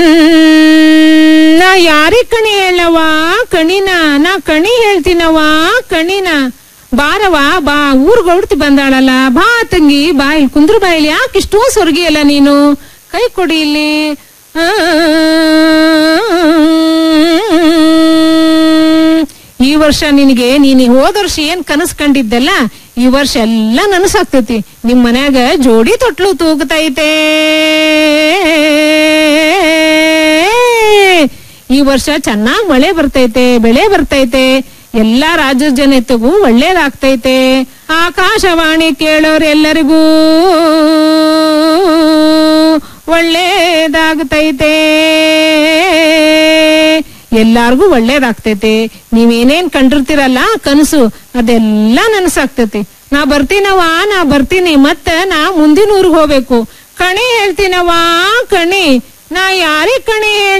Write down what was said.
ಹ್ಮ್, ನಾ ಯಾರಿಗ್ ಕಣಿ ಹೇಳವ ಕಣಿನ ನಾ ಕಣಿ ಹೇಳ್ತೀನವ ಕಣಿನ ಬಾರವ ಬಾ ಊರ್ಗ್ ಹೊಡ್ತಿ ಬಂದಾಳಲ್ಲ ಬಾ ತಂಗಿ ಬಾ ಇಲ್ಲಿ ಕುಂದ್ರ ಬಾ ಇಲ್ಲಿ ಯಾಕೆ ಇಷ್ಟೋ ಸೊರ್ಗಿ ಅಲ್ಲ ನೀನು ಕೈ ಕೊಡಿ ಇಲ್ಲಿ ಆ, ಈ ವರ್ಷ ನಿನಗೆ ನೀನ್ ಹೋದ ವರ್ಷ ಏನ್ ಕನಸ್ ಕಂಡಿದ್ದಲ್ಲ ಈ ವರ್ಷ ಎಲ್ಲ ನನಸಾಗ್ತೈತಿ ನಿಮ್ ಮನ್ಯಾಗ ಜೋಡಿ ತೊಟ್ಲು ತೂಗ್ತೈತೆ ಈ ವರ್ಷ ಚೆನ್ನಾಗ್ ಮಳೆ ಬರ್ತೈತೆ ಬೆಳೆ ಬರ್ತೈತೆ ಎಲ್ಲಾ ರಾಜ್ಯದ ಜನತೆಗೂ ಒಳ್ಳೇದಾಗ್ತೈತೆ ಆಕಾಶವಾಣಿ ಕೇಳೋರೆಲ್ಲರಿಗೂ ಒಳ್ಳೇದಾಗ್ತೈತೆ ಎಲ್ಲಾರ್ಗೂ ಒಳ್ಳೇದಾಗ್ತೈತೆ ನೀವೇನೇನ್ ಕಂಡಿರ್ತೀರಲ್ಲ ಕನಸು ಅದೆಲ್ಲ ನನಸಾಗ್ತೈತಿ ನಾ ಬರ್ತೀನವ ನಾ ಬರ್ತೀನಿ ಮತ್ತ ನಾ ಮುಂದಿನ ಊರ್ಗ್ ಹೋಗ್ಬೇಕು ಕಣಿ ಹೇಳ್ತೀನವ ಕಣಿ ನಾ ಯಾರಿಗ್ ಕಣಿ